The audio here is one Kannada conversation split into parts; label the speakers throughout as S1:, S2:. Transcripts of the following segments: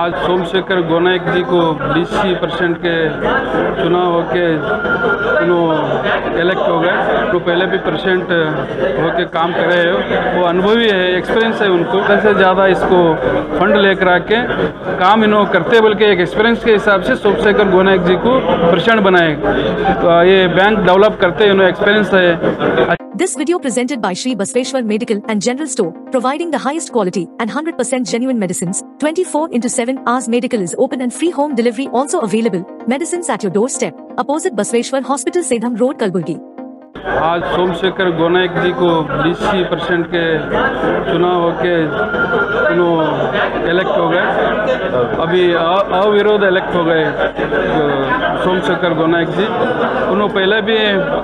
S1: आज सोमशेखर गोनायक जी को डीसी परसेंट के चुनाव होके उन्होंने इलेक्ट हो गए तो पहले भी परसेंट होके काम कर रहे हो वो अनुभवी है एक्सपीरियंस है उनको से ज़्यादा इसको फंड लेकर आके काम इन्हों करते बल्कि एक एक्सपीरियंस के हिसाब से सोमशेखर गोनायक जी को परसेंट बनाए तो ये बैंक डेवलप करते इन्होंने एक्सपीरियंस है
S2: This video presented by Sri Basveshwar Medical and General Store, providing the highest quality and 100% genuine medicines. 24 into 7 hours medical is open and free home delivery also available. Medicines at your doorstep. Opposite Basveshwar Hospital, Sedham Road, Kalburgi.
S1: आज सोमशेखर गोनायक जी को डीसी परसेंट के चुनाव होके उन्होंने इलेक्ट हो गए अभी अ- अविरोध इलेक्ट हो गए अ, सोमशेखर गोनायक जी उन्होंने पहले भी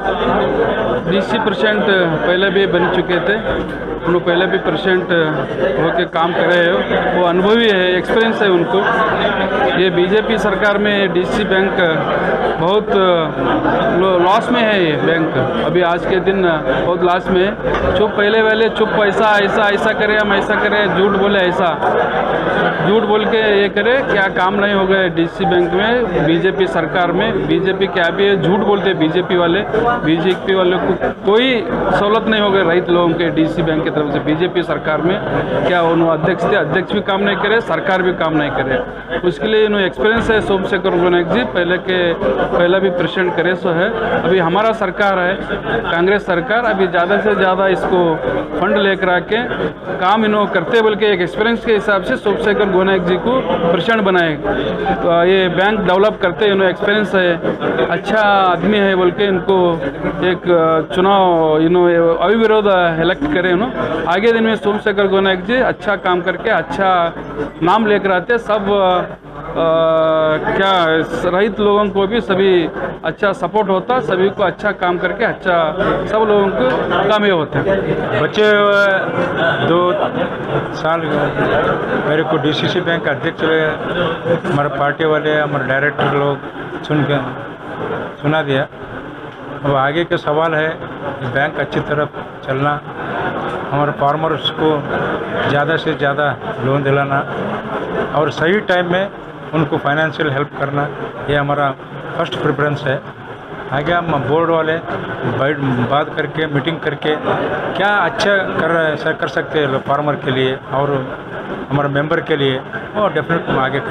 S1: डीसी परसेंट पहले भी बन चुके थे उन्होंने पहले भी परसेंट होके काम कर रहे हो वो अनुभवी है एक्सपीरियंस है उनको ये बीजेपी सरकार में डीसी बैंक बहुत लो- लॉस में है ये बैंक अभी आज के दिन बहुत लॉस में है चुप पहले वाले चुप ऐसा ऐसा ऐसा करे हम ऐसा करें झूठ बोले ऐसा झूठ बोल के ये करे क्या काम नहीं हो गए डीसी बैंक में बीजेपी सरकार में बीजेपी क्या भी है झूठ बोलते हैं बीजेपी वाले बीजेपी वाले को कोई सहूलत नहीं हो गई रईत लोगों के डीसी बैंक की तरफ से बीजेपी सरकार में क्या उन्होंने अध्यक्ष थे अध्यक्ष भी काम नहीं करे सरकार भी काम नहीं करे उसके लिए इन्होंने एक्सपीरियंस है सोमशेखर गोनायक जी पहले के पहले भी प्रेसिडेंट करे सो है अभी हमारा सरकार है कांग्रेस सरकार अभी ज़्यादा से ज़्यादा इसको फंड लेकर आके काम इन्हों करते बल्कि एक एक्सपीरियंस के हिसाब से सोमशेखर गोनायक जी को प्रेसिडेंट बनाए तो ये बैंक डेवलप करते इन्होंने एक्सपीरियंस है अच्छा आदमी है बोल के इनको एक अ, चुनाव इन्होंने अविरोध इलेक्ट करे इन्हों आगे दिन में सोमशेखर गोनायक जी अच्छा काम करके अच्छा नाम लेकर आते सब अ, क्या रहित लोगों को भी सभी अच्छा सपोर्ट होता सभी को अच्छा काम करके अच्छा सब लोगों को कामयाब होते हैं
S3: बच्चे अ, दो साल मेरे को डीसीसी बैंक अध्यक्ष हमारे पार्टी वाले हमारे डायरेक्टर लोग सुन के सुना दिया अब आगे के सवाल है कि बैंक अच्छी तरफ चलना हमारे फार्मर्स को ज़्यादा से ज़्यादा लोन दिलाना और सही टाइम में उनको फाइनेंशियल हेल्प करना ये हमारा फर्स्ट प्रेफरेंस है आगे हम बोर्ड वाले बैठ बात करके मीटिंग करके क्या अच्छा कर रहे सर कर सकते हैं लोग फार्मर के लिए और हमारे मेंबर के लिए वो डेफिनेट हम आगे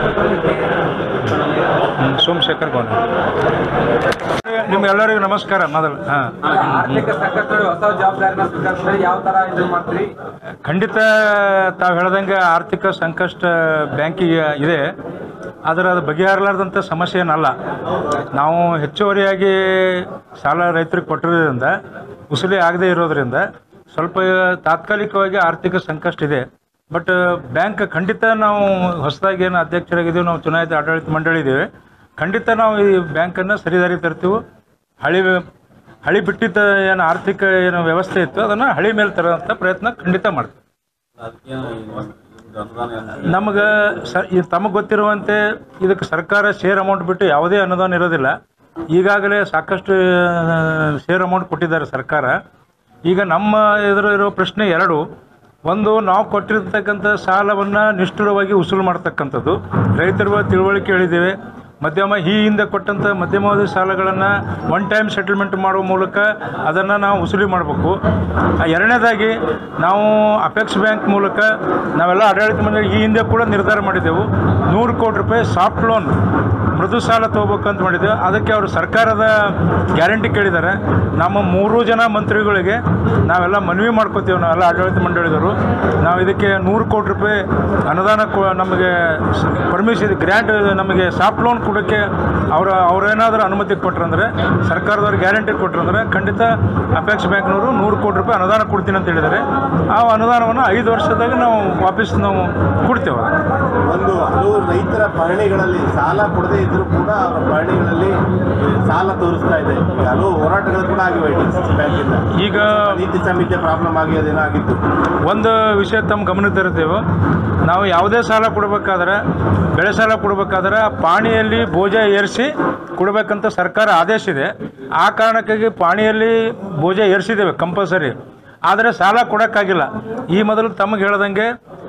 S3: करेंगे ಸೋಮಶೇಖರ್ ಗೋಣ ನಿಮ್ಗೆಲ್ಲರಿಗೂ ನಮಸ್ಕಾರ ಮೊದಲು ಹಾಂ
S4: ಆರ್ಥಿಕ ಸಂಕಷ್ಟಗಳು ಹೊಸ ಜವಾಬ್ದಾರಿನ ಸ್ವೀಕರಿಸಿದ್ರೆ ಯಾವ ತರ ಇದು ಮಾಡ್ತೀರಿ
S3: ಖಂಡಿತ ತಾವು ಹೇಳ್ದಂಗೆ ಆರ್ಥಿಕ ಸಂಕಷ್ಟ ಬ್ಯಾಂಕಿಗೆ ಇದೆ ಆದರೆ ಅದು ಬಗೆಹರಲಾರ್ದಂಥ ಸಮಸ್ಯೆ ಏನಲ್ಲ ನಾವು ಹೆಚ್ಚುವರಿಯಾಗಿ ಸಾಲ ರೈತರಿಗೆ ಕೊಟ್ಟಿರೋದ್ರಿಂದ ಉಸುಲಿ ಆಗದೇ ಇರೋದ್ರಿಂದ ಸ್ವಲ್ಪ ತಾತ್ಕಾಲಿಕವಾಗಿ ಆರ್ಥಿಕ ಸಂಕಷ್ಟ ಇದೆ ಬಟ್ ಬ್ಯಾಂಕ್ ಖಂಡಿತ ನಾವು ಹೊಸದಾಗಿ ಏನು ಅಧ್ಯಕ್ಷರಾಗಿದ್ದೀವಿ ನಾವು ಚುನಾಯಿತ ಆಡಳಿತ ಮಂಡಳಿ ಇದ್ದೀವಿ ಖಂಡಿತ ನಾವು ಈ ಬ್ಯಾಂಕನ್ನು ಸರಿದಾರಿ ತರ್ತೀವಿ ಹಳಿ ಹಳಿ ಬಿಟ್ಟಿದ್ದ ಏನು ಆರ್ಥಿಕ ಏನು ವ್ಯವಸ್ಥೆ ಇತ್ತು ಅದನ್ನು ಹಳಿ ಮೇಲೆ ತರೋಂಥ ಪ್ರಯತ್ನ ಖಂಡಿತ ಮಾಡ್ತೀವಿ ನಮಗೆ ಸ ಈ ತಮಗೆ ಗೊತ್ತಿರುವಂತೆ ಇದಕ್ಕೆ ಸರ್ಕಾರ ಶೇರ್ ಅಮೌಂಟ್ ಬಿಟ್ಟು ಯಾವುದೇ ಅನುದಾನ ಇರೋದಿಲ್ಲ ಈಗಾಗಲೇ ಸಾಕಷ್ಟು ಶೇರ್ ಅಮೌಂಟ್ ಕೊಟ್ಟಿದ್ದಾರೆ ಸರ್ಕಾರ ಈಗ ನಮ್ಮ ಎದುರು ಇರೋ ಪ್ರಶ್ನೆ ಎರಡು ಒಂದು ನಾವು ಕೊಟ್ಟಿರ್ತಕ್ಕಂಥ ಸಾಲವನ್ನು ನಿಷ್ಠುರವಾಗಿ ವಸೂಲು ಮಾಡ್ತಕ್ಕಂಥದ್ದು ರೈತರ ತಿಳುವಳಿಕೆ ಹೇಳಿದ್ದೇವೆ ಮಧ್ಯಮ ಈ ಹಿಂದೆ ಕೊಟ್ಟಂಥ ಮಧ್ಯಮಾವಧಿ ಸಾಲಗಳನ್ನು ಒನ್ ಟೈಮ್ ಸೆಟಲ್ಮೆಂಟ್ ಮಾಡುವ ಮೂಲಕ ಅದನ್ನು ನಾವು ವಸೂಲಿ ಮಾಡಬೇಕು ಎರಡನೇದಾಗಿ ನಾವು ಅಪೆಕ್ಸ್ ಬ್ಯಾಂಕ್ ಮೂಲಕ ನಾವೆಲ್ಲ ಆಡಳಿತ ಮಂಡಳಿ ಈ ಹಿಂದೆ ಕೂಡ ನಿರ್ಧಾರ ಮಾಡಿದ್ದೆವು ನೂರು ಕೋಟಿ ರೂಪಾಯಿ ಸಾಫ್ಟ್ ಲೋನ್ ಮೃದು ಸಾಲ ತೊಗೋಬೇಕಂತ ಮಾಡಿದ್ದೆವು ಅದಕ್ಕೆ ಅವರು ಸರ್ಕಾರದ ಗ್ಯಾರಂಟಿ ಕೇಳಿದ್ದಾರೆ ನಮ್ಮ ಮೂರು ಜನ ಮಂತ್ರಿಗಳಿಗೆ ನಾವೆಲ್ಲ ಮನವಿ ಮಾಡ್ಕೋತೀವಿ ನಾವೆಲ್ಲ ಆಡಳಿತ ಮಂಡಳಿದವರು ನಾವು ಇದಕ್ಕೆ ನೂರು ಕೋಟಿ ರೂಪಾಯಿ ಅನುದಾನ ಕೊ- ನಮಗೆ ಪರ್ಮಿಷನ್ ಗ್ರ್ಯಾಂಟ್ ನಮಗೆ ಸಾಫ್ಟ್ ಲೋನ್ ಕೊಡೋಕ್ಕೆ ಅವರ ಅವರೇನಾದರೂ ಅನುಮತಿ ಕೊಟ್ರಂದ್ರೆ ಸರ್ಕಾರದವ್ರು ಗ್ಯಾರಂಟಿ ಕೊಟ್ರಂದ್ರೆ ಖಂಡಿತ ಅಪೆಕ್ಸ್ ಬ್ಯಾಂಕ್ನವರು ನೂರು ಕೋಟಿ ರೂಪಾಯಿ ಅನುದಾನ ಕೊಡ್ತೀನಿ ಅಂತ ಹೇಳಿದ್ದಾರೆ ಆ ಅನುದಾನವನ್ನು ಐದು ವರ್ಷದಾಗ ನಾವು ವಾಪಸ್ ನಾವು ಕೊಡ್ತೇವೆ
S5: ಒಂದು ಹಲವು ರೈತರ ಪಹಣಿಗಳಲ್ಲಿ ಸಾಲ ಕೊಡದೇ ಇದ್ರೂ ಕೂಡ ಅವರ ಪಹಣಿಗಳಲ್ಲಿ ಸಾಲ ತೋರಿಸ್ತಾ ಇದೆ ಈಗ ಹಲವು ಹೋರಾಟಗಳು ಕೂಡ ಆಗಿವೆ ಡಿ ಸಿ ಬ್ಯಾಂಕಿಂದ
S3: ಈಗ
S5: ನೀತಿ ಸಂಹಿತೆ ಪ್ರಾಬ್ಲಮ್ ಆಗೋದೇನೋ ಆಗಿತ್ತು
S3: ಒಂದು ವಿಷಯ ತಮ್ಮ ಗಮನಕ್ಕೆ ತರುತ್ತೇವೆ ನಾವು ಯಾವುದೇ ಸಾಲ ಕೊಡಬೇಕಾದ್ರೆ ಬೆಳೆ ಸಾಲ ಕೊಡಬೇಕಾದ್ರೆ ಪಾಣಿಯಲ್ಲಿ ಬೋಜ ಏರಿಸಿ ಕೊಡಬೇಕಂತ ಸರ್ಕಾರ ಆದೇಶ ಇದೆ ಆ ಕಾರಣಕ್ಕಾಗಿ ಪಾಣಿಯಲ್ಲಿ ಬೋಜ ಏರಿಸಿದ್ದೇವೆ ಕಂಪಲ್ಸರಿ ಆದರೆ ಸಾಲ ಕೊಡೋಕ್ಕಾಗಿಲ್ಲ ಈ ಮೊದಲು ತಮಗೆ ಹೇಳ್ದಂಗೆ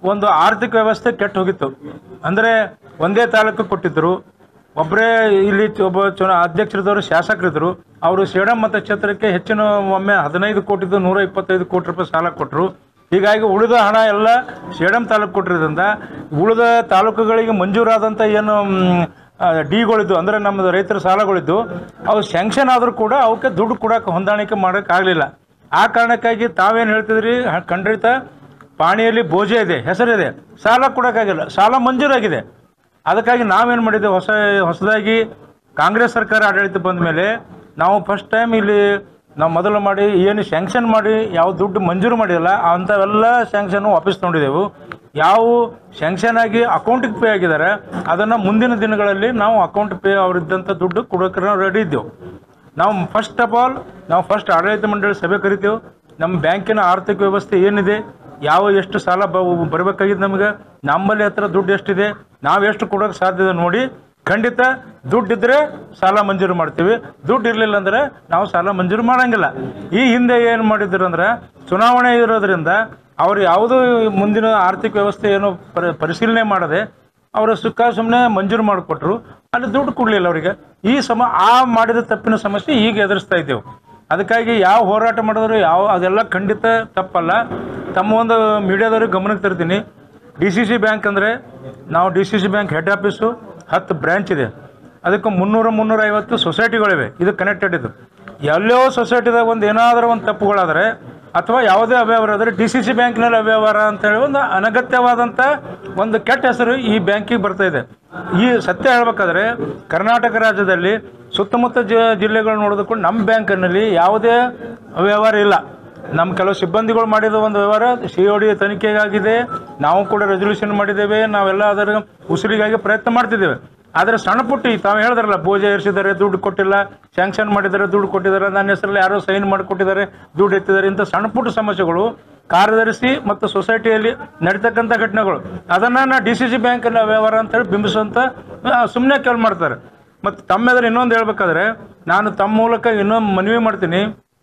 S3: ಒಂದು ಆರ್ಥಿಕ ವ್ಯವಸ್ಥೆ ಕೆಟ್ಟು ಹೋಗಿತ್ತು ಅಂದರೆ ಒಂದೇ ತಾಲೂಕು ಕೊಟ್ಟಿದ್ದರು ಒಬ್ಬರೇ ಇಲ್ಲಿ ಒಬ್ಬ ಚುನ ಅಧ್ಯಕ್ಷರಿದ್ದವರು ಶಾಸಕರಿದ್ದರು ಅವರು ಸೇಡಂ ಮತಕ್ಷೇತ್ರಕ್ಕೆ ಹೆಚ್ಚಿನ ಒಮ್ಮೆ ಹದಿನೈದು ಕೋಟಿದ್ದು ನೂರ ಇಪ್ಪತ್ತೈದು ಕೋಟಿ ರೂಪಾಯಿ ಸಾಲ ಕೊಟ್ಟರು ಹೀಗಾಗಿ ಉಳಿದ ಹಣ ಎಲ್ಲ ಸೇಡಂ ತಾಲೂಕು ಕೊಟ್ಟಿರೋದ್ರಿಂದ ಉಳಿದ ತಾಲೂಕುಗಳಿಗೆ ಮಂಜೂರಾದಂಥ ಏನು ಮ್, ಆ, ಡಿಗಳಿದ್ದು ಅಂದರೆ ನಮ್ಮದು ರೈತರ ಸಾಲಗಳಿದ್ದು ಅವು ಸ್ಯಾಂಕ್ಷನ್ ಆದರೂ ಕೂಡ ಅವಕ್ಕೆ ದುಡ್ಡು ಕೊಡೋಕೆ ಹೊಂದಾಣಿಕೆ ಮಾಡೋಕ್ಕಾಗಲಿಲ್ಲ ಆ ಕಾರಣಕ್ಕಾಗಿ ತಾವೇನು ಹೇಳ್ತಿದ್ರಿ ಹ- ಖಂಡಿತ ಪಾಣಿಯಲ್ಲಿ ಬೋಜ ಇದೆ ಹೆಸರಿದೆ ಸಾಲ ಕೊಡೋಕ್ಕಾಗಿಲ್ಲ ಸಾಲ ಮಂಜೂರಾಗಿದೆ ಅದಕ್ಕಾಗಿ ನಾವೇನು ಮಾಡಿದ್ದೇವೆ ಹೊಸ ಹೊಸದಾಗಿ ಕಾಂಗ್ರೆಸ್ ಸರ್ಕಾರ ಆಡಳಿತ ಬಂದ ಮೇಲೆ ನಾವು ಫಸ್ಟ್ ಟೈಮ್ ಇಲ್ಲಿ ನಾವು ಮೊದಲು ಮಾಡಿ ಏನು ಸ್ಯಾಂಕ್ಷನ್ ಮಾಡಿ ಯಾವ ದುಡ್ಡು ಮಂಜೂರು ಮಾಡಿಲ್ಲ ಅಂಥವೆಲ್ಲ ಸ್ಯಾಂಕ್ಷನ್ ವಾಪಸ್ ತೊಗೊಂಡಿದ್ದೆವು ಯಾವ ಸ್ಯಾಂಕ್ಷನ್ ಆಗಿ ಅಕೌಂಟಿಗೆ ಪೇ ಆಗಿದ್ದಾರೆ ಅದನ್ನು ಮುಂದಿನ ದಿನಗಳಲ್ಲಿ ನಾವು ಅಕೌಂಟ್ ಪೇ ಅವರಿದ್ದಂಥ ದುಡ್ಡು ಕೊಡೋಕೆ ನಾವು ರೆಡಿ ಇದ್ದೆವು ನಾವು ಫಸ್ಟ್ ಆಫ್ ಆಲ್ ನಾವು ಫಸ್ಟ್ ಆಡಳಿತ ಮಂಡಳಿ ಸಭೆ ಕರಿತೇವೆ ನಮ್ಮ ಬ್ಯಾಂಕಿನ ಆರ್ಥಿಕ ವ್ಯವಸ್ಥೆ ಏನಿದೆ ಯಾವ ಎಷ್ಟು ಸಾಲ ಬ ಬರಬೇಕಾಗಿದೆ ನಮಗೆ ನಮ್ಮಲ್ಲಿ ಹತ್ರ ದುಡ್ಡು ಎಷ್ಟಿದೆ ನಾವು ಎಷ್ಟು ಕೊಡೋಕೆ ಸಾಧ್ಯ ಇದೆ ನೋಡಿ ಖಂಡಿತ ದುಡ್ಡಿದ್ರೆ ಸಾಲ ಮಂಜೂರು ಮಾಡ್ತೀವಿ ದುಡ್ಡು ಇರಲಿಲ್ಲ ಅಂದ್ರೆ ನಾವು ಸಾಲ ಮಂಜೂರು ಮಾಡಂಗಿಲ್ಲ ಈ ಹಿಂದೆ ಏನು ಮಾಡಿದ್ರು ಅಂದ್ರೆ ಚುನಾವಣೆ ಇರೋದ್ರಿಂದ ಅವ್ರು ಯಾವುದೂ ಮುಂದಿನ ಆರ್ಥಿಕ ವ್ಯವಸ್ಥೆ ಏನು ಪರಿ ಪರಿಶೀಲನೆ ಮಾಡದೆ ಅವರ ಸುಖ ಸುಮ್ಮನೆ ಮಂಜೂರು ಮಾಡಿಕೊಟ್ರು ಅಲ್ಲಿ ದುಡ್ಡು ಕೊಡಲಿಲ್ಲ ಅವರಿಗೆ ಈ ಸಮ ಆ ಮಾಡಿದ ತಪ್ಪಿನ ಸಮಸ್ಯೆ ಈಗ ಎದುರಿಸ್ತಾ ಇದ್ದೇವೆ ಅದಕ್ಕಾಗಿ ಯಾವ ಹೋರಾಟ ಮಾಡಿದ್ರು ಯಾವ ಅದೆಲ್ಲ ಖಂಡಿತ ತಪ್ಪಲ್ಲ ತಮ್ಮ ಒಂದು ಮೀಡಿಯಾದವ್ರಿಗೆ ಗಮನಕ್ಕೆ ತರ್ತೀನಿ ಡಿ ಸಿ ಸಿ ಬ್ಯಾಂಕ್ ಅಂದರೆ ನಾವು D C C bank head office ಹತ್ತು ಬ್ರ್ಯಾಂಚ್ ಇದೆ ಅದಕ್ಕೆ ಮುನ್ನೂರು ಮುನ್ನೂರ ಐವತ್ತು ಸೊಸೈಟಿಗಳಿವೆ ಇದು ಕನೆಕ್ಟೆಡ್ ಇದು ಎಲ್ಲೋ ಸೊಸೈಟಿದಾಗ ಒಂದು ಏನಾದರೂ ಒಂದು ತಪ್ಪುಗಳಾದರೆ ಅಥವಾ ಯಾವುದೇ ಅವ್ಯವಹಾರ ಆದರೆ ಡಿ ಸಿ ಸಿ ಬ್ಯಾಂಕ್ನಲ್ಲಿ ಅವ್ಯವಹಾರ ಅಂತೇಳಿ ಒಂದು ಅನಗತ್ಯವಾದಂಥ ಒಂದು ಕೆಟ್ಟ ಹೆಸರು ಈ ಬ್ಯಾಂಕಿಗೆ ಬರ್ತಾ ಇದೆ ಈ ಸತ್ಯ ಹೇಳ್ಬೇಕಾದ್ರೆ ಕರ್ನಾಟಕ ರಾಜ್ಯದಲ್ಲಿ ಸುತ್ತಮುತ್ತ ಜಿ ಜಿಲ್ಲೆಗಳು ನೋಡಿದ್ಕೊಂಡು ನಮ್ಮ ಬ್ಯಾಂಕಿನಲ್ಲಿ ಯಾವುದೇ ಅವ್ಯವಹಾರ ಇಲ್ಲ ನಮ್ಮ ಕೆಲವು ಸಿಬ್ಬಂದಿಗಳು ಮಾಡಿದ ಒಂದು ವ್ಯವಹಾರ ಸಿ ಒ ಡಿ ತನಿಖೆಗಾಗಿದೆ ನಾವು ಕೂಡ ರೆಸಲ್ಯೂಷನ್ ಮಾಡಿದ್ದೇವೆ ನಾವೆಲ್ಲ ಅದರ ಉಸಿರಿಗಾಗಿ ಪ್ರಯತ್ನ ಮಾಡ್ತಿದ್ದೇವೆ ಆದರೆ ಸಣ್ಣ ಪುಟ್ಟಿ ತಾವು ಹೇಳಿದ್ರಲ್ಲ ಪೂಜೆ ಇರಿಸಿದ್ದಾರೆ ದುಡ್ಡು ಕೊಟ್ಟಿಲ್ಲ ಸ್ಯಾಂಕ್ಷನ್ ಮಾಡಿದ್ದಾರೆ ದುಡ್ಡು ಕೊಟ್ಟಿದ್ದಾರೆ ನನ್ನ ಹೆಸರಲ್ಲಿ ಯಾರೋ ಸೈನ್ ಮಾಡಿಕೊಟ್ಟಿದ್ದಾರೆ ದುಡ್ಡು ಎತ್ತಿದ್ದಾರೆ ಇಂಥ ಸಣ್ಣ ಪುಟ್ಟ ಸಮಸ್ಯೆಗಳು ಕಾರ್ಯದರ್ಶಿ ಮತ್ತು ಸೊಸೈಟಿಯಲ್ಲಿ ನಡೀತಕ್ಕಂಥ ಘಟನೆಗಳು ಅದನ್ನು ನಾ ಡಿ ಸಿ ಸಿ ಬ್ಯಾಂಕಲ್ಲಿ ವ್ಯವಹಾರ ಅಂತೇಳಿ ಬಿಂಬಿಸುವಂಥ ಸುಮ್ಮನೆ ಕೆಲ್ ಮಾಡ್ತಾರೆ ಮತ್ತು ತಮ್ಮೆದ್ರೆ ಇನ್ನೊಂದು ಹೇಳ್ಬೇಕಾದ್ರೆ ನಾನು ತಮ್ಮ ಮೂಲಕ ಇನ್ನೊಂದು ಮನವಿ ಮಾಡ್ತೀನಿ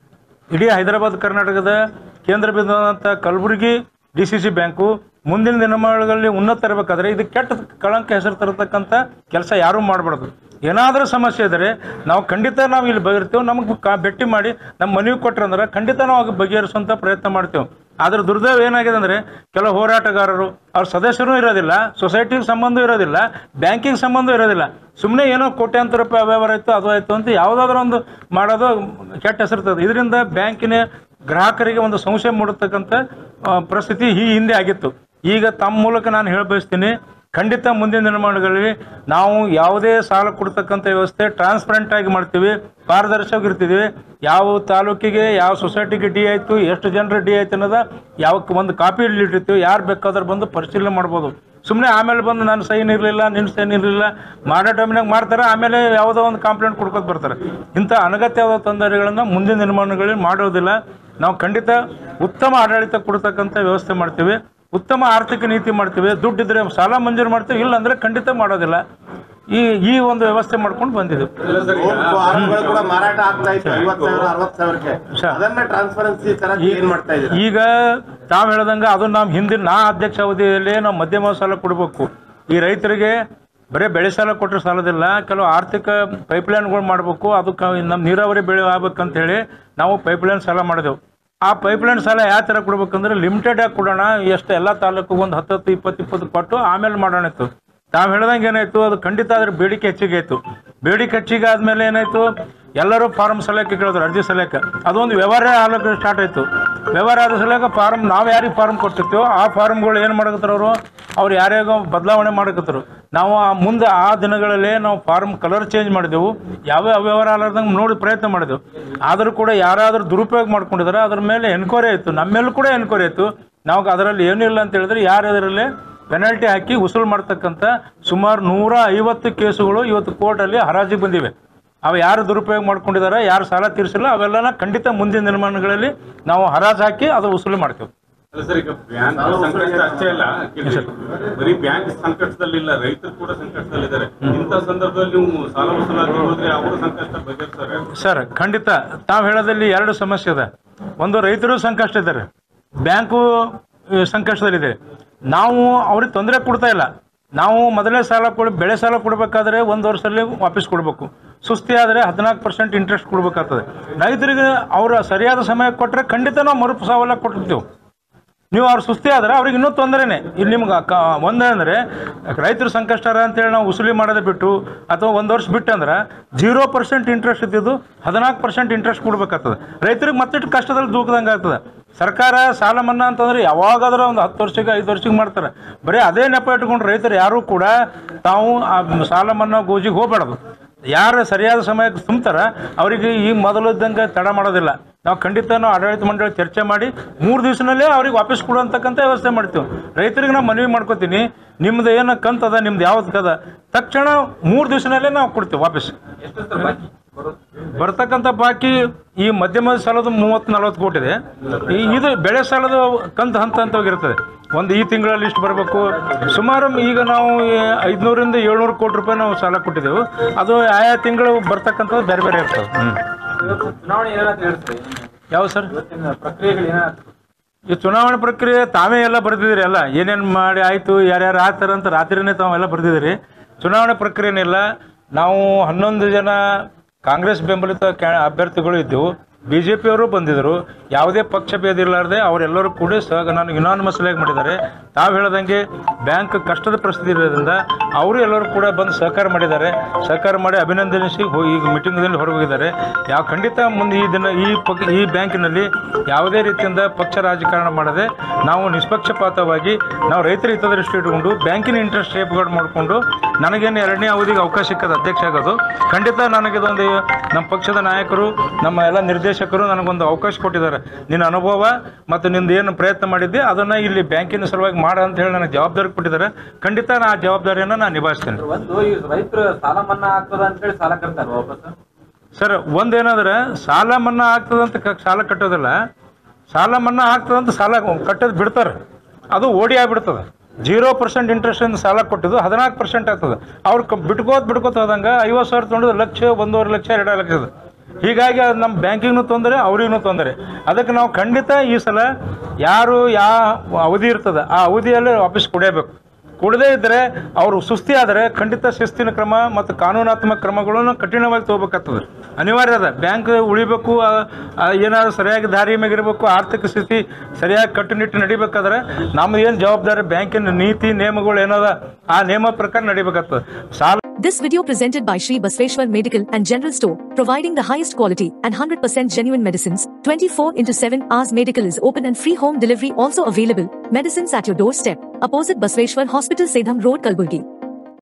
S3: ಇಡೀ ಹೈದರಾಬಾದ್ ಕರ್ನಾಟಕದ ಕೇಂದ್ರ ಬಿಂದುವಾದಂಥ Kalaburagi D C C bank ಮುಂದಿನ ದಿನಮಾನಗಳಲ್ಲಿ ಉನ್ನತ ತರಬೇಕಾದ್ರೆ ಇದು ಕೆಟ್ಟ ಕಳಂಕ ಹೆಸರು ತರತಕ್ಕಂಥ ಕೆಲಸ ಯಾರೂ ಮಾಡಬಾರ್ದು ಏನಾದರೂ ಸಮಸ್ಯೆ ಇದ್ದರೆ ನಾವು ಖಂಡಿತ ನಾವು ಇಲ್ಲಿ ಬಗೆಹರಿತೇವೆ ನಮಗೆ ಕಾ ಭೇಟಿ ಮಾಡಿ ನಮ್ಮ ಮನವಿ ಕೊಟ್ರಂದ್ರೆ ಖಂಡಿತ ನಾವು ಆಗ ಬಗೆಹರಿಸುವಂಥ ಪ್ರಯತ್ನ ಮಾಡ್ತೇವೆ ಆದ್ರೆ ದುರ್ದೈವ ಏನಾಗಿದೆ ಅಂದರೆ ಕೆಲವು ಹೋರಾಟಗಾರರು ಅವ್ರ ಸದಸ್ಯರು ಇರೋದಿಲ್ಲ ಸೊಸೈಟಿಗೆ ಸಂಬಂಧ ಇರೋದಿಲ್ಲ ಬ್ಯಾಂಕಿಂಗ್ ಸಂಬಂಧ ಇರೋದಿಲ್ಲ ಸುಮ್ಮನೆ ಏನೋ ಕೋಟ್ಯಾಂತರ ರೂಪಾಯಿ ಅವ್ಯವಹಾರ ಆಯಿತು ಅದು ಆಯಿತು ಅಂತ ಯಾವುದಾದ್ರೂ ಒಂದು ಮಾಡೋದು ಕೆಟ್ಟ ಹೆಸರ್ತದೆ ಇದರಿಂದ ಬ್ಯಾಂಕಿನ ಗ್ರಾಹಕರಿಗೆ ಒಂದು ಸಂಶಯ ಮೂಡತಕ್ಕಂಥ ಆ, ಪರಿಸ್ಥಿತಿ ಈ ಹಿಂದೆ ಆಗಿತ್ತು ಈಗ ತಮ್ಮ ಮೂಲಕ ನಾನು ಹೇಳ ಬಯಸ್ತೀನಿ ಖಂಡಿತ ಮುಂದಿನ ದಿನಮಾನಗಳಲ್ಲಿ ನಾವು ಯಾವುದೇ ಸಾಲ ಕೊಡ್ತಕ್ಕಂಥ ವ್ಯವಸ್ಥೆ ಟ್ರಾನ್ಸ್ಪರೆಂಟ್ ಆಗಿ ಮಾಡ್ತೀವಿ ಪಾರದರ್ಶಕವಾಗಿರ್ತೀವಿ ಯಾವ ತಾಲೂಕಿಗೆ ಯಾವ ಸೊಸೈಟಿಗೆ ಡಿ ಆಯಿತು ಎಷ್ಟು ಜನರು ಡಿ ಆಯ್ತು ಅನ್ನೋದ ಯಾವ ಒಂದು ಕಾಪಿ ಇಟ್ಟಿರ್ತೀವಿ ಯಾರು ಬೇಕಾದ್ರೆ ಬಂದು ಪರಿಶೀಲನೆ ಮಾಡ್ಬೋದು ಸುಮ್ಮನೆ ಆಮೇಲೆ ಬಂದು ನಾನು ಸೈನ್ ಇರಲಿಲ್ಲ ನಿನ್ನ ಸೈನ್ ಇರಲಿಲ್ಲ ಮಾಡೋ ಟೈಮ್ನಾಗ ಮಾಡ್ತಾರೆ ಆಮೇಲೆ ಯಾವುದೋ ಒಂದು ಕಂಪ್ಲೇಂಟ್ ಕೊಡ್ಕೊತ ಬರ್ತಾರೆ ಇಂಥ ಅನಗತ್ಯವಾದ ತೊಂದರೆಗಳನ್ನು ಮುಂದಿನ ನಿರ್ಮಾಣಗಳಲ್ಲಿ ಮಾಡೋದಿಲ್ಲ ನಾವು ಖಂಡಿತ ಉತ್ತಮ ಆಡಳಿತ ಕೊಡ್ತಕ್ಕಂಥ ವ್ಯವಸ್ಥೆ ಮಾಡ್ತೀವಿ ಉತ್ತಮ ಆರ್ಥಿಕ ನೀತಿ ಮಾಡ್ತೀವಿ ದುಡ್ಡಿದ್ರೆ ಸಾಲ ಮಂಜೂರು ಮಾಡ್ತೀವಿ ಇಲ್ಲ ಅಂದ್ರೆ ಖಂಡಿತ ಮಾಡೋದಿಲ್ಲ ಈ ಈ ಒಂದು ವ್ಯವಸ್ಥೆ ಮಾಡ್ಕೊಂಡು ಬಂದಿದ್ದೀವಿ
S5: ಫಾರ್ಮ್ಗಳು ಕೂಡ ಮಾರಾಟ ಆಗ್ತಾ ಇತ್ತು ಐವತ್ತು ಸಾವಿರ ಅರವತ್ತು ಸಾವಿರಕ್ಕೆ
S3: ಸರ್.
S5: ಅದನ್ನ ಟ್ರಾನ್ಸ್ಪರೆನ್ಸಿ ತರ ಏನ್ ಮಾಡ್ತಾ ಇದ್ದೀರಾ
S3: ಈಗ ತಾವು ಹೇಳ್ದಂಗೆ ಅದು ನಾವು ಹಿಂದಿನ ನಾ ಅಧ್ಯಕ್ಷ ಅವಧಿಯಲ್ಲಿ ನಾವು ಮಧ್ಯಮ ಸಾಲ ಕೊಡಬೇಕು ಈ ರೈತರಿಗೆ ಬರೀ ಬೆಳೆ ಸಾಲ ಕೊಟ್ಟರೆ ಸಾಲದಿಲ್ಲ ಕೆಲವು ಆರ್ಥಿಕ ಪೈಪ್ಲೈನ್ಗಳು ಮಾಡಬೇಕು ಅದಕ್ಕೆ ನಮ್ಮ ನೀರಾವರಿ ಬೆಳೆ ಆಗ್ಬೇಕಂತ ಹೇಳಿ ನಾವು ಪೈಪ್ಲೈನ್ ಸಾಲ ಮಾಡಿದೆವು ಆ ಪೈಪ್ಲೈನ್ ಸಾಲ ಯಾವ ಥರ ಕೊಡ್ಬೇಕಂದ್ರೆ ಲಿಮಿಟೆಡ್ ಆಗಿ ಕೊಡೋಣ ಎಷ್ಟು ಎಲ್ಲ ತಾಲೂಕಿಗೆ ಒಂದು ಹತ್ತತ್ತು ಇಪ್ಪತ್ತು ಇಪ್ಪತ್ತು ಕೊಟ್ಟು ಆಮೇಲೆ ಮಾಡೋಣ ಇತ್ತು ತಾವು ಹೇಳ್ದಂಗೆ ಏನಾಯ್ತು ಅದು ಖಂಡಿತ ಅದ್ರ ಬೇಡಿಕೆ ಹೆಚ್ಚಿಗೆ ಆಯ್ತು ಬೇಡಿಕೆ ಹೆಚ್ಚಿಗೆ ಆದ್ಮೇಲೆ ಏನಾಯ್ತು ಎಲ್ಲರೂ ಫಾರ್ಮ್ ಸಲಕ್ಕೆ ಕೇಳಿದ್ರು ಅರ್ಜಿ ಸಲಕ್ಕೆ ಅದೊಂದು ವ್ಯವಹಾರ ಆಗಲಿಕ್ಕೆ ಸ್ಟಾರ್ಟ್ ಆಯ್ತು ವ್ಯವಹಾರ ಆದ ಸಲಕ್ಕೆ ಫಾರ್ಮ್ ನಾವು ಯಾರಿಗೆ ಫಾರ್ಮ್ ಕೊಟ್ಟಿರ್ತೀವೋ ಆ ಫಾರ್ಮ್ಗಳು ಏನು ಮಾಡಕತ್ತಾರ ಅವರು ಅವ್ರು ಯಾರ್ಯಾಗೋ ಬದಲಾವಣೆ ಮಾಡಕತ್ತರು ನಾವು ಆ ಮುಂದೆ ಆ ದಿನಗಳಲ್ಲಿ ನಾವು ಫಾರ್ಮ್ ಕಲರ್ ಚೇಂಜ್ ಮಾಡಿದೆವು ಯಾವ ಅವ್ಯವಹಾರ ಆಗಲಾರ್ದಂಗೆ ನೋಡಿ ಪ್ರಯತ್ನ ಮಾಡಿದೆವು ಆದರೂ ಕೂಡ ಯಾರಾದರೂ ದುರುಪಯೋಗ ಮಾಡ್ಕೊಂಡಿದ್ದಾರೆ ಅದ್ರ ಮೇಲೆ ಎನ್ಕ್ವೈರಿ ಆಯಿತು ನಮ್ಮ ಮೇಲೂ ಕೂಡ ಎನ್ಕ್ವೈರಿ ಆಯಿತು ನಾವು ಅದರಲ್ಲಿ ಏನೂ ಇಲ್ಲ ಅಂತ ಹೇಳಿದ್ರೆ ಯಾರು ಅದರಲ್ಲಿ ಪೆನಾಲ್ಟಿ ಹಾಕಿ ವಸೂಲು ಮಾಡ್ತಕ್ಕಂಥ ಸುಮಾರು ನೂರ ಐವತ್ತು ಕೇಸುಗಳು ಇವತ್ತು ಕೋರ್ಟಲ್ಲಿ ಹರಾಜಿಗೆ ಬಂದಿವೆ ಅವು ಯಾರು ದುರುಪಯೋಗ ಮಾಡ್ಕೊಂಡಿದ್ದಾರೆ ಯಾರು ಸಾಲ ತೀರಿಸಿಲ್ಲ ಅವೆಲ್ಲನ ಖಂಡಿತ ಮುಂದಿನ ನಿರ್ಮಾಣಗಳಲ್ಲಿ ನಾವು ಹರಾಜು ಹಾಕಿ ಅದು ವಸೂಲಿ ಮಾಡ್ತೇವೆ
S6: ಅಲ್ಲ ಸರ್ ಈಗ ಬ್ಯಾಂಕ್ ಸಂಕಷ್ಟ ಅಷ್ಟೇ ಅಲ್ಲ ಕೇಳಿ. ಬರೀ ಬ್ಯಾಂಕ್ ಸಂಕಷ್ಟದಲ್ಲಿಲ್ಲ ರೈತರು ಕೂಡ ಸಂಕಷ್ಟದಲ್ಲಿದ್ದಾರೆ ಇಂಥ ಸಂದರ್ಭದಲ್ಲಿ ನೀವು ಸಾಲ ವಸೂಲಾತಿ ಹೋದ್ರೆ ಅವರ ಸಂಕಷ್ಟ ಬಗೆಹರಿಸ್ತಾರೆ
S3: ಸರ್ ಖಂಡಿತ ತಾವು ಹೇಳೋದಲ್ಲಿ ಎರಡು ಸಮಸ್ಯೆ ಇದೆ ಒಂದು ರೈತರು ಸಂಕಷ್ಟ ಇದ್ದಾರೆ ಬ್ಯಾಂಕು ಆ, ಸಂಕಷ್ಟದಲ್ಲಿದೆ ನಾವು ಅವ್ರಿಗೆ ತೊಂದರೆ ಕೊಡ್ತಾ ಇಲ್ಲ ನಾವು ಮೊದಲೇ ಸಾಲ ಕೊಡಿ ಬೆಳೆ ಸಾಲ ಕೊಡಬೇಕಾದ್ರೆ ಒಂದು ವರ್ಷದಲ್ಲಿ ವಾಪಸ್ ಕೊಡಬೇಕು ಸುಸ್ತಿ ಆದರೆ ಹದಿನಾಲ್ಕು ಪರ್ಸೆಂಟ್ ಇಂಟ್ರೆಸ್ಟ್ ಕೊಡಬೇಕಾಗ್ತದೆ ರೈತರಿಗೆ ಅವರ ಸರಿಯಾದ ಸಮಯ ಕೊಟ್ಟರೆ ಖಂಡಿತ ನಾವು ಮರು ಸಾಲ ಕೊಟ್ಟಿರ್ತೀವಿ ನೀವು ಅವ್ರು ಸುಸ್ತಿ ಆದ್ರೆ ಅವ್ರಿಗೆ ಇನ್ನೂ ತೊಂದರೆನೇ ಇಲ್ಲಿ ನಿಮ್ಗೆ ಕ ಒಂದಂದರೆ ರೈತರ ಸಂಕಷ್ಟರ ಅಂತೇಳಿ ನಾವು ಉಸುಲಿ ಮಾಡೋದೇ ಬಿಟ್ಟು ಅಥವಾ ಒಂದು ವರ್ಷ ಬಿಟ್ಟು ಅಂದ್ರೆ ಜೀರೋ ಪರ್ಸೆಂಟ್ ಇಂಟ್ರೆಸ್ಟ್ ಇದ್ದಿದ್ದು ಹದಿನಾಲ್ಕು ಪರ್ಸೆಂಟ್ ಇಂಟ್ರೆಸ್ಟ್ ಕೊಡ್ಬೇಕಾಗ್ತದೆ ರೈತರಿಗೆ ಮತ್ತಿಟ್ಟು ಕಷ್ಟದಲ್ಲಿ ದೂಕದಂಗೆ ಆಗ್ತದೆ ಸರ್ಕಾರ ಸಾಲ ಮನ್ನಾ ಅಂತಂದ್ರೆ ಯಾವಾಗಾದ್ರೂ ಒಂದು ಹತ್ತು ವರ್ಷಕ್ಕೆ ಐದು ವರ್ಷಕ್ಕೆ ಮಾಡ್ತಾರೆ ಬರೀ ಅದೇ ನೆಪ ಇಟ್ಕೊಂಡು ರೈತರು ಯಾರೂ ಕೂಡ ತಾವು ಆ ಸಾಲ ಮನ್ನಾ ಗೋಜಿಗೆ ಹೋಗ್ಬಾರ್ದು ಯಾರು ಸರಿಯಾದ ಸಮಯಕ್ಕೆ ತುಂಬ್ತಾರ ಅವರಿಗೆ ಈ ಮೊದಲಿದ್ದಂಗೆ ತಡ ಮಾಡೋದಿಲ್ಲ ನಾವು ಖಂಡಿತ ನಾವು ಆಡಳಿತ ಮಂಡಳಿ ಚರ್ಚೆ ಮಾಡಿ ಮೂರು ದಿವಸನಲ್ಲೇ ಅವ್ರಿಗೆ ವಾಪಸ್ ಕೊಡುವಂತಕ್ಕಂಥ ವ್ಯವಸ್ಥೆ ಮಾಡ್ತೀವಿ ರೈತರಿಗೆ ನಾವು ಮನವಿ ಮಾಡ್ಕೋತೀನಿ ನಿಮ್ದು ಏನು ಕಂತದ ನಿಮ್ದು ಯಾವ್ದು ಕದ ತಕ್ಷಣ ಮೂರು ದಿವಸನಲ್ಲೇ ನಾವು ಕೊಡ್ತೀವಿ ವಾಪಸ್
S4: ಎಷ್ಟು ಸರ್ ಬಾಕಿ ಬರೋದು
S3: ಬರ್ತಕ್ಕಂಥ ಬಾಕಿ ಈ ಮಧ್ಯಮ ಸಾಲದ ಮೂವತ್ತು ನಲ್ವತ್ತು ಕೋಟಿ ಇದೆ ಈ ಇದು ಬೆಳೆ ಸಾಲದ ಕಂತು ಹಂತ ಹಂತವಾಗಿರ್ತದೆ ಒಂದು ಈ ತಿಂಗಳಲ್ಲಿ ಇಷ್ಟು ಬರಬೇಕು ಸುಮಾರು ಈಗ ನಾವು ಐದುನೂರಿಂದ ಏಳ್ನೂರು ಕೋಟಿ ರೂಪಾಯಿ ನಾವು ಸಾಲ ಕೊಟ್ಟಿದ್ದೆವು ಅದು ಆಯಾ ತಿಂಗಳು ಬರ್ತಕ್ಕಂಥದ್ದು ಬೇರೆ ಬೇರೆ ಇರ್ತದೆ ಹ್ಞೂ
S4: ಇವತ್ತು ಚುನಾವಣೆ ಏನಾದ್ರು ಹೇಳ್ತಾರೆ
S3: ಯಾವ ಸರ್
S4: ಇವತ್ತಿನ ಪ್ರಕ್ರಿಯೆಗಳು ಏನಾದ್ರು
S3: ಈ ಚುನಾವಣೆ ಪ್ರಕ್ರಿಯೆ ತಾವೇ ಎಲ್ಲ ಬರೆದಿದ್ದೀರಿ ಎಲ್ಲ ಏನೇನು ಮಾಡಿ ಆಯಿತು ಯಾರ್ಯಾರು ಆಗ್ತಾರೆ ಅಂತ ರಾತ್ರಿನೇ ತಾವೆಲ್ಲ ಬರೆದಿದ್ದೀರಿ ಚುನಾವಣೆ ಪ್ರಕ್ರಿಯೆನಿಲ್ಲ ನಾವು ಹನ್ನೊಂದು ಜನ ಕಾಂಗ್ರೆಸ್ ಬೆಂಬಲಿತ ಕ್ಯಾ ಅಭ್ಯರ್ಥಿಗಳು ಇದ್ದೆವು ಬಿ ಜೆ ಪಿಯವರು ಬಂದಿದ್ದರು ಯಾವುದೇ ಪಕ್ಷ ಭೇದ ಇರಲಾರ್ದೆ ಅವರೆಲ್ಲರೂ ಕೂಡ ಸಹ ನನಗೆ ಯುನಾನಿಮಸ್ಲಾಗಿ ಮಾಡಿದ್ದಾರೆ ತಾವು ಹೇಳ್ದಂಗೆ ಬ್ಯಾಂಕ್ ಕಷ್ಟದ ಪರಿಸ್ಥಿತಿ ಇರೋದ್ರಿಂದ ಅವರು ಎಲ್ಲರೂ ಕೂಡ ಬಂದು ಸಹಕಾರ ಮಾಡಿದ್ದಾರೆ ಸಹಕಾರ ಮಾಡಿ ಅಭಿನಂದನಿಸಿ ಹೋ- ಈಗ ಮೀಟಿಂಗ್ದಲ್ಲಿ ಹೊರಗೋಗಿದ್ದಾರೆ ಯಾವ ಖಂಡಿತ ಮುಂದೆ ಈ ದಿನ ಈ ಪಕ್ ಈ ಬ್ಯಾಂಕಿನಲ್ಲಿ ಯಾವುದೇ ರೀತಿಯಿಂದ ಪಕ್ಷ ರಾಜಕಾರಣ ಮಾಡದೆ ನಾವು ನಿಷ್ಪಕ್ಷಪಾತವಾಗಿ ನಾವು ರೈತರ ಹಿತದೃಷ್ಟಿ ಇಟ್ಕೊಂಡು ಬ್ಯಾಂಕಿನ ಇಂಟ್ರೆಸ್ಟ್ ಸೇಫ್ ಗಾರ್ಡ್ ಮಾಡಿಕೊಂಡು ನನಗೇನು ಎರಡನೇ ಅವಧಿಗೆ ಅವಕಾಶ ಸಿಕ್ಕದ ಅಧ್ಯಕ್ಷ ಆಗೋದು ಖಂಡಿತ ನನಗಿದೊಂದು ನಮ್ಮ ಪಕ್ಷದ ನಾಯಕರು ನಮ್ಮ ಎಲ್ಲ ನಿರ್ದೇಶಕರು ನನಗೊಂದು ಅವಕಾಶ ಕೊಟ್ಟಿದ್ದಾರೆ ನಿನ್ನ ಅನುಭವ ಮತ್ತು ನಿಂದು ಏನು ಪ್ರಯತ್ನ ಮಾಡಿದ್ದೆ ಅದನ್ನು ಇಲ್ಲಿ ಬ್ಯಾಂಕಿನ ಸಲುವಾಗಿ ಮಾಡ ಅಂತ ಹೇಳಿ ನನಗೆ ಜವಾಬ್ದಾರಿ ಕೊಟ್ಟಿದ್ದಾರೆ ಖಂಡಿತ ನಾನು ಆ ಜವಾಬ್ದಾರಿಯನ್ನು ನಾನು ನಿಭಾಯಿಸ್ತೇನೆ
S4: ಒಂದು ಈ ರೈತರು ಸಾಲ ಮನ್ನಾ ಆಗ್ತದ ಅಂತ ಹೇಳಿ ಸಾಲ ಕಟ್ತಾರೆ ವಾಪಸ್
S3: ಸರ್ ಒಂದೇನಾದ್ರೆ ಸಾಲ ಮನ್ನಾ ಆಗ್ತದಂತ ಕ- ಸಾಲ ಕಟ್ಟೋದಿಲ್ಲ ಸಾಲ ಮನ್ನಾ ಆಗ್ತದಂತ ಸಾಲ ಕಟ್ಟೋದು ಬಿಡ್ತಾರೆ ಅದು ಓಡಿ ಆಗ್ಬಿಡ್ತದೆ ಜೀರೋ ಪರ್ಸೆಂಟ್ ಇಂಟ್ರೆಸ್ಟಿಂದ ಸಾಲ ಕೊಟ್ಟಿದ್ದು ಹದಿನಾಲ್ಕು ಪರ್ಸೆಂಟ್ ಆಗ್ತದೆ ಅವ್ರು ಕ- ಬಿಟ್ಕೋತ ಬಿಟ್ಕೋತ ಹೋದಂಗೆ ಐವತ್ತು ಸಾವಿರ ತೊಗೊಂಡು ಲಕ್ಷ ಒಂದೂವರೆ ಲಕ್ಷ ಎರಡು ಲಕ್ಷದ ಹೀಗಾಗಿ ಅದು ನಮ್ಮ ಬ್ಯಾಂಕಿಗೂ ತೊಂದರೆ ಅವ್ರಿಗೂ ತೊಂದರೆ ಅದಕ್ಕೆ ನಾವು ಖಂಡಿತ ಈ ಸಲ ಯಾರು ಯಾವ ಅವಧಿ ಇರ್ತದೆ ಆ ಅವಧಿಯಲ್ಲಿ ವಾಪಸ್ ಕೊಡೇಬೇಕು ಕೊಡದೇ ಇದ್ದರೆ ಅವರು ಸುಸ್ತಿ ಆದರೆ ಖಂಡಿತ ಶಿಸ್ತಿನ ಕ್ರಮ ಮತ್ತು ಕಾನೂನಾತ್ಮಕ ಕ್ರಮಗಳನ್ನು ಕಠಿಣವಾಗಿ ತಗೋಬೇಕಾಗ್ತದೆ ಅನಿವಾರ್ಯ ಅದ ಬ್ಯಾಂಕ್ ಉಳಿಬೇಕು ಆ- ಆ ಏನಾದ್ರು ಸರಿಯಾಗಿ ದಾರಿ ಮೇಗಿರಬೇಕು ಆರ್ಥಿಕ ಸ್ಥಿತಿ ಸರಿಯಾಗಿ ಕಟ್ಟುನಿಟ್ಟು ನಡಿಬೇಕಾದ್ರೆ ನಮ್ದು ಏನು ಜವಾಬ್ದಾರಿ ಬ್ಯಾಂಕಿನ ನೀತಿ ನಿಯಮಗಳು ಏನದ ಆ ನಿಯಮ ಪ್ರಕಾರ ನಡಿಬೇಕಾಗ್ತದೆ ಸಾಲ
S2: This video presented by Sri Basveshwar Medical and General Store, providing the highest quality and 100% genuine medicines. 24 into 7 hours medical is open and free home delivery also available. Medicines at your doorstep. Opposite Basveshwar Hospital, Sedham Road, Kalburgi.